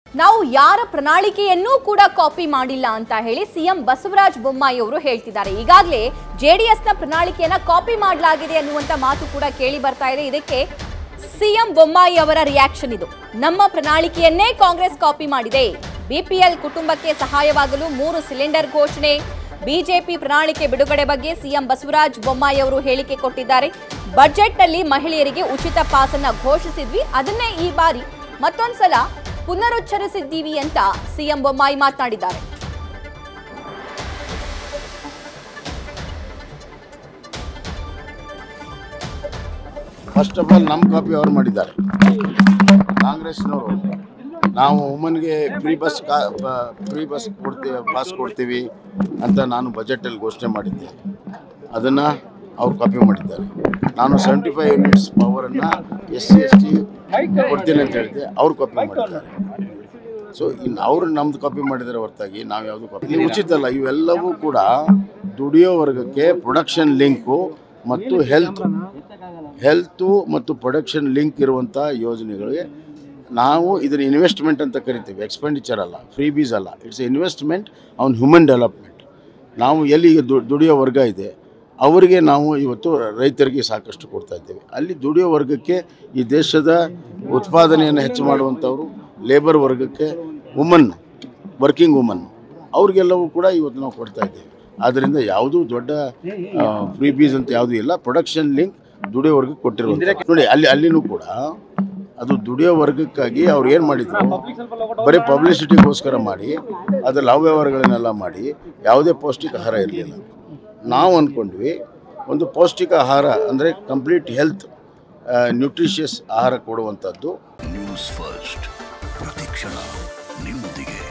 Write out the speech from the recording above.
ನಾವು ಯಾರ ಪ್ರಣಾಳಿಕೆಯನ್ನೂ ಕೂಡ ಕಾಪಿ ಮಾಡಿಲ್ಲ ಅಂತ ಹೇಳಿ ಸಿಎಂ ಬಸವರಾಜ ಬೊಮ್ಮಾಯಿ ಅವರು ಹೇಳ್ತಿದ್ದಾರೆ ಈಗಾಗಲೇ ಜೆಡಿಎಸ್ನ ಪ್ರಣಾಳಿಕೆಯನ್ನ ಕಾಪಿ ಮಾಡಲಾಗಿದೆ ಅನ್ನುವಂತ ಮಾತು ಕೂಡ ಕೇಳಿ ಬರ್ತಾ ಇದೆ ಇದಕ್ಕೆ ಸಿಎಂ ಬೊಮ್ಮಾಯಿ ಅವರ ರಿಯಾಕ್ಷನ್ ಇದು ನಮ್ಮ ಪ್ರಣಾಳಿಕೆಯನ್ನೇ ಕಾಂಗ್ರೆಸ್ ಕಾಪಿ ಮಾಡಿದೆ ಬಿಪಿಎಲ್ ಕುಟುಂಬಕ್ಕೆ ಸಹಾಯವಾಗಲು ಮೂರು ಸಿಲಿಂಡರ್ ಘೋಷಣೆ ಬಿಜೆಪಿ ಪ್ರಣಾಳಿಕೆ ಬಿಡುಗಡೆ ಬಗ್ಗೆ ಸಿಎಂ ಬಸವರಾಜ ಬೊಮ್ಮಾಯಿ ಅವರು ಹೇಳಿಕೆ ಕೊಟ್ಟಿದ್ದಾರೆ ಬಜೆಟ್ನಲ್ಲಿ ಮಹಿಳೆಯರಿಗೆ ಉಚಿತ ಪಾಸನ್ನ ಘೋಷಿಸಿದ್ವಿ ಅದನ್ನೇ ಈ ಬಾರಿ ಮತ್ತೊಂದ್ಸಲ ಪುನರುಚ್ಚರಿಸಿದ್ದೀವಿ ಅಂತ ಸಿಎಂ ಬೊಮ್ಮಾಯಿ ಮಾತನಾಡಿದ್ದಾರೆ ಫಸ್ಟ್ ಆಫ್ ಆಲ್ ನಮ್ಮ ಕಾಪಿ ಅವ್ರು ಮಾಡಿದ್ದಾರೆ ಕಾಂಗ್ರೆಸ್ನವರು ನಾವು ವುಮನ್ಗೆ ಫ್ರೀ ಬಸ್ ಫ್ರೀ ಬಸ್ ಕೊಡ್ತೀವಿ ಪಾಸ್ ಕೊಡ್ತೀವಿ ಅಂತ ನಾನು ಬಜೆಟಲ್ಲಿ ಘೋಷಣೆ ಮಾಡಿದ್ದೆ ಅದನ್ನು ಅವ್ರು ಕಾಪಿ ಮಾಡಿದ್ದಾರೆ ನಾನು ಸೆವೆಂಟಿ ಫೈವ್ ಯೂನಿಟ್ಸ್ ಪವರನ್ನು ಎಸ್ ಸಿ ಎಸ್ ಟಿ ಕೊಡ್ತೀನಿ ಅಂತ ಹೇಳಿದ್ದೆ ಅವ್ರು ಕಾಪಿ ಮಾಡಿದ್ದಾರೆ ಸೊ ಇನ್ನು ಅವರು ನಮ್ದು ಕಾಪಿ ಮಾಡಿದರೆ ಹೊರತಾಗಿ ನಾವು ಯಾವುದು ಕಾಪಿ ಇಲ್ಲಿ ಉಚಿತ ಅಲ್ಲ ಇವೆಲ್ಲವೂ ಕೂಡ ದುಡಿಯೋ ವರ್ಗಕ್ಕೆ ಪ್ರೊಡಕ್ಷನ್ ಲಿಂಕು ಮತ್ತು ಹೆಲ್ತ್ ಹೆಲ್ತು ಮತ್ತು ಪ್ರೊಡಕ್ಷನ್ ಲಿಂಕ್ ಇರುವಂಥ ಯೋಜನೆಗಳಿಗೆ ನಾವು ಇದನ್ನು ಇನ್ವೆಸ್ಟ್ಮೆಂಟ್ ಅಂತ ಕರಿತೀವಿ ಎಕ್ಸ್ಪೆಂಡಿಚರ್ ಅಲ್ಲ ಫ್ರೀ ಬೀಸ್ ಅಲ್ಲ it's investment on human development ನಾವು ಎಲ್ಲಿ ದು- ದುಡಿಯೋ ವರ್ಗ ಇದೆ ಅವರಿಗೆ ನಾವು ಇವತ್ತು ರೈತರಿಗೆ ಸಾಕಷ್ಟು ಕೊಡ್ತಾ ಇದ್ದೇವೆ ಅಲ್ಲಿ ದುಡಿಯೋ ವರ್ಗಕ್ಕೆ ಈ ದೇಶದ ಉತ್ಪಾದನೆಯನ್ನು ಹೆಚ್ಚು ಮಾಡುವಂಥವ್ರು ಲೇಬರ್ ವರ್ಗಕ್ಕೆ ವುಮನ್ ವರ್ಕಿಂಗ್ ವುಮನ್ ಅವ್ರಿಗೆಲ್ಲವೂ ಕೂಡ ಇವತ್ತು ನಾವು ಕೊಡ್ತಾ ಇದ್ದೇವೆ ಆದ್ದರಿಂದ ಯಾವುದೂ ದೊಡ್ಡ ಫ್ರೀ ಬೀಸ್ ಅಂತ ಯಾವುದೂ ಇಲ್ಲ ಪ್ರೊಡಕ್ಷನ್ ಲಿಂಕ್ ದುಡಿಯೋ ವರ್ಗಕ್ಕೆ ಕೊಟ್ಟಿರುವಂಥ ನೋಡಿ ಅಲ್ಲಿ ಅಲ್ಲಿನೂ ಕೂಡ ಅದು ದುಡಿಯೋ ವರ್ಗಕ್ಕಾಗಿ ಅವ್ರು ಏನು ಮಾಡಿದ್ರು ಬರೀ ಪಬ್ಲಿಸಿಟಿಗೋಸ್ಕರ ಮಾಡಿ ಅದರಲ್ಲಿ ಅವ್ಯವಹಾರಗಳನ್ನೆಲ್ಲ ಮಾಡಿ ಯಾವುದೇ ಪೌಷ್ಟಿಕ ಆಹಾರ ಇರಲಿಲ್ಲ ನಾವು ಅಂದ್ಕೊಂಡ್ವಿ ಒಂದು ಪೌಷ್ಟಿಕ ಆಹಾರ ಅಂದರೆ ಕಂಪ್ಲೀಟ್ ಹೆಲ್ತ್ ನ್ಯೂಟ್ರಿಷಿಯಸ್ ಆಹಾರ ಕೊಡುವಂಥದ್ದು ನ್ಯೂಸ್ ಫಸ್ಟ್ ಪ್ರತಿಕ್ಷಣ ನಿಮ್ಮೊಂದಿಗೆ